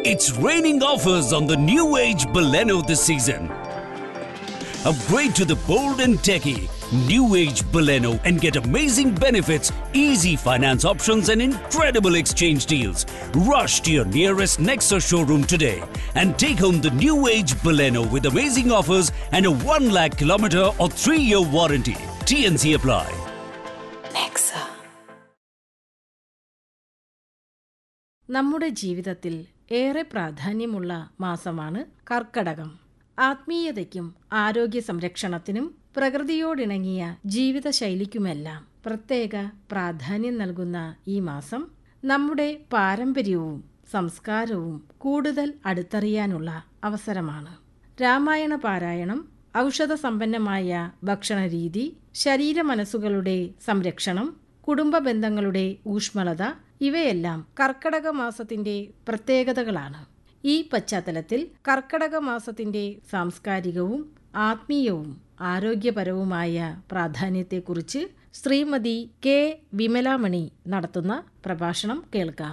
It's raining offers on the new age Baleno this season. Upgrade to the bold and techy new age Baleno and get amazing benefits, easy finance options, and incredible exchange deals. Rush to your nearest Nexa showroom today and take home the new age Baleno with amazing offers and a 1 lakh kilometer or 3 year warranty. TNC apply. നമ്മുടെ ജീവിതത്തിൽ ഏറെ പ്രാധാന്യമുള്ള മാസമാണ് കർക്കടകം ആത്മീയതയ്ക്കും ആരോഗ്യ സംരക്ഷണത്തിനും പ്രകൃതിയോടിണങ്ങിയ ജീവിതശൈലിക്കുമെല്ലാം പ്രത്യേക പ്രാധാന്യം നൽകുന്ന ഈ മാസം നമ്മുടെ പാരമ്പര്യവും സംസ്കാരവും കൂടുതൽ അടുത്തറിയാനുള്ള അവസരമാണ് രാമായണ പാരായണം ഔഷധ സമ്പന്നമായ ഭക്ഷണരീതി ശരീരമനസ്സുകളുടെ സംരക്ഷണം കുടുംബ ബന്ധങ്ങളുടെ ഊഷ്മളത ഇവയെല്ലാം കർക്കടക മാസത്തിന്റെ പ്രത്യേകതകളാണ് ഈ പശ്ചാത്തലത്തിൽ കർക്കടക മാസത്തിന്റെ സാംസ്കാരികവും ആത്മീയവും ആരോഗ്യപരവുമായ പ്രാധാന്യത്തെക്കുറിച്ച് ശ്രീമതി കെ വിമലാമണി നടത്തുന്ന പ്രഭാഷണം കേൾക്കാം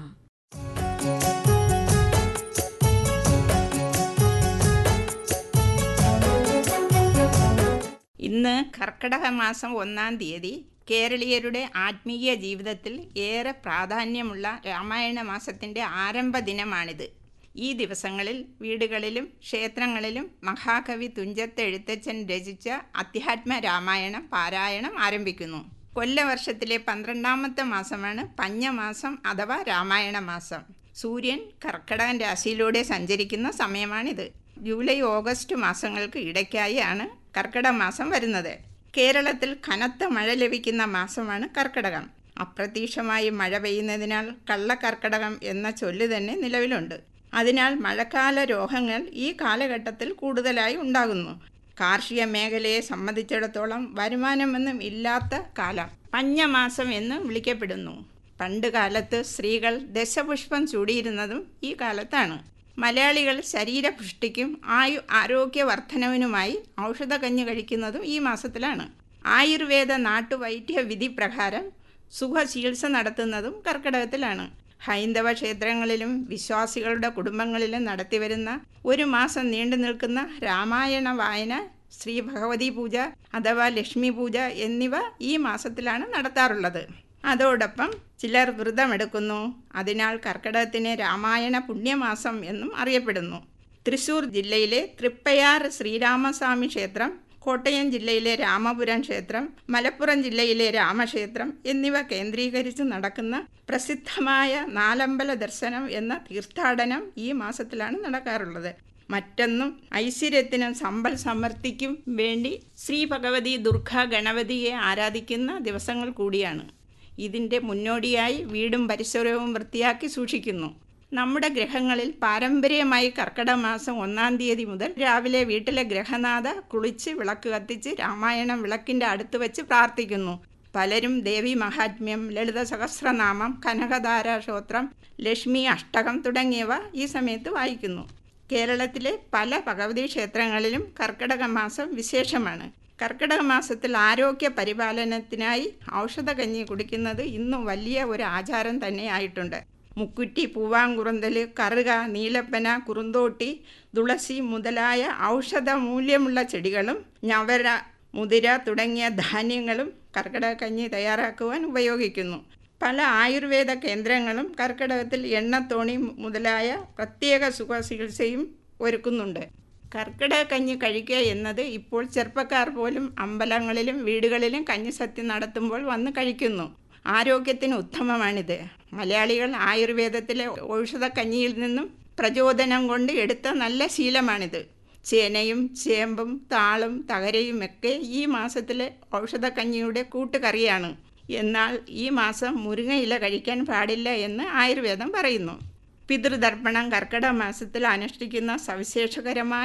ഇന്ന് കർക്കടക മാസം ഒന്നാം തീയതി കേരളീയരുടെ ആത്മീയ ജീവിതത്തിൽ ഏറെ പ്രാധാന്യമുള്ള രാമായണ മാസത്തിൻ്റെ ആരംഭ ദിനമാണിത് ഈ ദിവസങ്ങളിൽ വീടുകളിലും ക്ഷേത്രങ്ങളിലും മഹാകവി തുഞ്ചത്ത് എഴുത്തച്ഛൻ രചിച്ച അധ്യാത്മ രാമായണം പാരായണം ആരംഭിക്കുന്നു കൊല്ലവർഷത്തിലെ പന്ത്രണ്ടാമത്തെ മാസമാണ് പഞ്ഞമാസം അഥവാ രാമായണ മാസം സൂര്യൻ കർക്കടകൻ രാശിയിലൂടെ സഞ്ചരിക്കുന്ന സമയമാണിത് ജൂലൈ ഓഗസ്റ്റ് മാസങ്ങൾക്ക് ഇടയ്ക്കായി ആണ് കർക്കിടക മാസം വരുന്നത് കേരളത്തിൽ കനത്ത മഴ ലഭിക്കുന്ന മാസമാണ് കർക്കിടകം അപ്രതീക്ഷമായി മഴ പെയ്യുന്നതിനാൽ കള്ളക്കർക്കിടകം എന്ന ചൊല്ല് തന്നെ നിലവിലുണ്ട് അതിനാൽ മഴക്കാല രോഗങ്ങൾ ഈ കാലഘട്ടത്തിൽ കൂടുതലായി ഉണ്ടാകുന്നു കാർഷിക മേഖലയെ സംബന്ധിച്ചിടത്തോളം വരുമാനമൊന്നും ഇല്ലാത്ത കാലം പഞ്ഞമാസം എന്ന് വിളിക്കപ്പെടുന്നു പണ്ട് കാലത്ത് സ്ത്രീകൾ ദശപുഷ്പം ചൂടിയിരുന്നതും ഈ കാലത്താണ് മലയാളികൾ ശരീരപുഷ്ടിക്കും ആയു ആരോഗ്യവർദ്ധനവിനുമായി ഔഷധകഞ്ഞി കഴിക്കുന്നതും ഈ മാസത്തിലാണ് ആയുർവേദ നാട്ടുവൈദ്യ വിധി പ്രകാരം സുഖചികിത്സ നടത്തുന്നതും കർക്കിടകത്തിലാണ് ഹൈന്ദവ ക്ഷേത്രങ്ങളിലും വിശ്വാസികളുടെ കുടുംബങ്ങളിലും നടത്തിവരുന്ന ഒരു മാസം നീണ്ടു നിൽക്കുന്ന രാമായണ വായന ശ്രീ ഭഗവതി പൂജ അഥവാ ലക്ഷ്മി പൂജ എന്നിവ ഈ മാസത്തിലാണ് നടത്താറുള്ളത് അതോടൊപ്പം ചിലർ വ്രതമെടുക്കുന്നു അതിനാൽ കർക്കിടകത്തിന് രാമായണ പുണ്യമാസം എന്നും അറിയപ്പെടുന്നു തൃശൂർ ജില്ലയിലെ തൃപ്പയാർ ശ്രീരാമസ്വാമി ക്ഷേത്രം കോട്ടയം ജില്ലയിലെ രാമപുരം ക്ഷേത്രം മലപ്പുറം ജില്ലയിലെ രാമക്ഷേത്രം എന്നിവ കേന്ദ്രീകരിച്ച് നടക്കുന്ന പ്രസിദ്ധമായ നാലമ്പല ദർശനം എന്ന തീർത്ഥാടനം ഈ മാസത്തിലാണ് നടക്കാറുള്ളത് മറ്റൊന്നും ഐശ്വര്യത്തിനും സമ്പൽ സമൃദ്ധിക്കും വേണ്ടി ശ്രീ ഭഗവതി ദുർഗ ഗണപതിയെ ആരാധിക്കുന്ന ദിവസങ്ങൾ കൂടിയാണ് ഇതിൻ്റെ മുന്നോടിയായി വീടും പരിസരവും വൃത്തിയാക്കി സൂക്ഷിക്കുന്നു നമ്മുടെ ഗ്രഹങ്ങളിൽ പാരമ്പര്യമായി കർക്കിടക മാസം ഒന്നാം തീയതി മുതൽ രാവിലെ വീട്ടിലെ ഗ്രഹനാഥ കുളിച്ച് വിളക്ക് കത്തിച്ച് രാമായണം വിളക്കിൻ്റെ അടുത്ത് വെച്ച് പ്രാർത്ഥിക്കുന്നു പലരും ദേവി മഹാത്മ്യം ലളിത സഹസ്രനാമം കനകധാര സ്തോത്രം ലക്ഷ്മി അഷ്ടകം തുടങ്ങിയവ ഈ സമയത്ത് വായിക്കുന്നു കേരളത്തിലെ പല ഭഗവതി ക്ഷേത്രങ്ങളിലും കർക്കിടക മാസം വിശേഷമാണ് കർക്കിടക മാസത്തിൽ ആരോഗ്യ പരിപാലനത്തിനായി ഔഷധകഞ്ഞി കുടിക്കുന്നത് ഇന്നും വലിയ ഒരു ആചാരം തന്നെയായിട്ടുണ്ട് മുക്കുറ്റി പൂവാങ്കുറുന്തൽ കറുക നീലപ്പന കുറുന്തോട്ടി തുളസി മുതലായ ഔഷധ മൂല്യമുള്ള ചെടികളും ഞവര മുതിര തുടങ്ങിയ ധാന്യങ്ങളും കർക്കിടക കഞ്ഞി തയ്യാറാക്കുവാൻ ഉപയോഗിക്കുന്നു പല ആയുർവേദ കേന്ദ്രങ്ങളും കർക്കിടകത്തിൽ എണ്ണത്തോണി മുതലായ പ്രത്യേക സുഖ ചികിത്സയും ഒരുക്കുന്നുണ്ട് കർക്കിടക കഞ്ഞി കഴിക്കുക എന്നത് ഇപ്പോൾ ചെറുപ്പക്കാർ പോലും അമ്പലങ്ങളിലും വീടുകളിലും കഞ്ഞിസത്യം നടത്തുമ്പോൾ വന്ന് കഴിക്കുന്നു ആരോഗ്യത്തിന് ഉത്തമമാണിത് മലയാളികൾ ആയുർവേദത്തിലെ ഔഷധക്കഞ്ഞിയിൽ നിന്നും പ്രചോദനം കൊണ്ട് എടുത്ത നല്ല ശീലമാണിത് ചേനയും ചേമ്പും താളും തകരയും ഒക്കെ ഈ മാസത്തിലെ ഔഷധക്കഞ്ഞിയുടെ കൂട്ടുകറിയാണ് എന്നാൽ ഈ മാസം മുരിങ്ങയില കഴിക്കാൻ പാടില്ല എന്ന് ആയുർവേദം പറയുന്നു പിതൃതർപ്പണം കർക്കിടക മാസത്തിൽ അനുഷ്ഠിക്കുന്ന സവിശേഷകരമായ